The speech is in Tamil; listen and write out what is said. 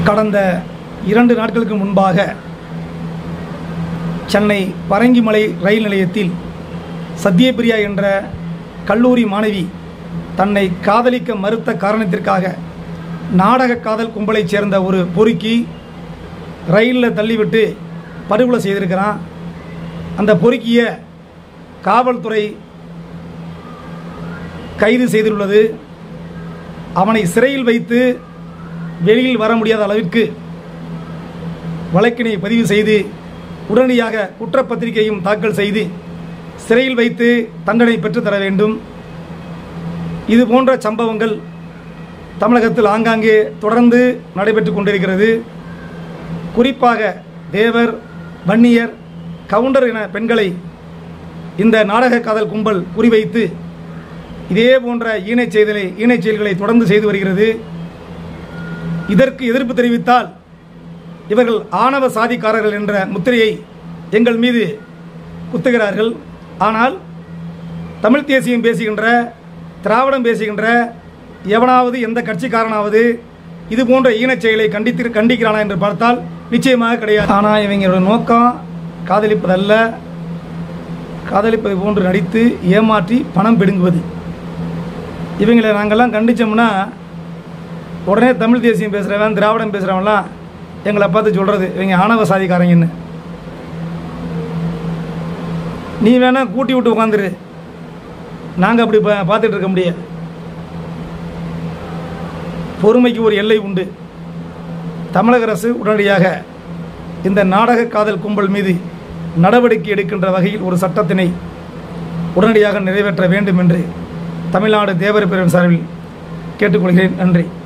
கடந்த இரண்டு நாட்களுக்கு முன்பாக சென்னை பரங்கிமலை ரயில் நிலையத்தில் சத்யபிரியா என்ற கல்லூரி மாணவி தன்னை காதலிக்க மறுத்த காரணத்திற்காக நாடக காதல் கும்பலைச் சேர்ந்த ஒரு பொறுக்கி ரயிலில் தள்ளிவிட்டு படுகொலை செய்திருக்கிறான் அந்த பொறுக்கிய காவல்துறை கைது செய்துள்ளது அவனை சிறையில் வைத்து வெளியில் வர முடியாத அளவிற்கு வழக்கினை பதிவு செய்து உடனடியாக குற்றப்பத்திரிகையும் தாக்கல் செய்து சிறையில் வைத்து தண்டனை பெற்றுத்தர வேண்டும் இது போன்ற சம்பவங்கள் தமிழகத்தில் ஆங்காங்கே தொடர்ந்து நடைபெற்று கொண்டிருக்கிறது குறிப்பாக தேவர் வன்னியர் கவுண்டர் என பெண்களை இந்த நாடக காதல் கும்பல் குறிவைத்து இதே போன்ற ஈனைச் செய்தலை ஈனைச் செயல்களை தொடர்ந்து செய்து வருகிறது இதற்கு எதிர்ப்பு தெரிவித்தால் இவர்கள் ஆணவ சாதிக்காரர்கள் என்ற முத்திரையை எங்கள் மீது குத்துகிறார்கள் ஆனால் தமிழ் தேசியம் பேசுகின்ற திராவிடம் பேசுகின்ற எவனாவது எந்த கட்சிக்காரனாவது இது போன்ற ஈனச் செயலை கண்டித்து கண்டிக்கிறானா என்று பார்த்தால் நிச்சயமாக கிடையாது ஆனால் இவங்களோட நோக்கம் காதலிப்பதல்ல காதலிப்பதை போன்று நடித்து ஏமாற்றி பணம் பிடுங்குவது இவங்களை நாங்கள்லாம் கண்டிச்சோம்னா உடனே தமிழ் தேசியம் பேசுகிறவன் திராவிடம் பேசுகிறவன்லாம் எங்களை பார்த்து சொல்கிறது இவங்க ஆணவ சாதிக்காரங்கன்னு நீ வேணா கூட்டி விட்டு உட்காந்துரு நாங்கள் அப்படி பா பார்த்துட்டு இருக்க முடியாது பொறுமைக்கு ஒரு எல்லை உண்டு தமிழக அரசு உடனடியாக இந்த நாடக காதல் கும்பல் மீது நடவடிக்கை எடுக்கின்ற வகையில் ஒரு சட்டத்தினை உடனடியாக நிறைவேற்ற வேண்டும் என்று தமிழ்நாடு தேவர் பிரிவின் சார்பில் கேட்டுக்கொள்கிறேன் நன்றி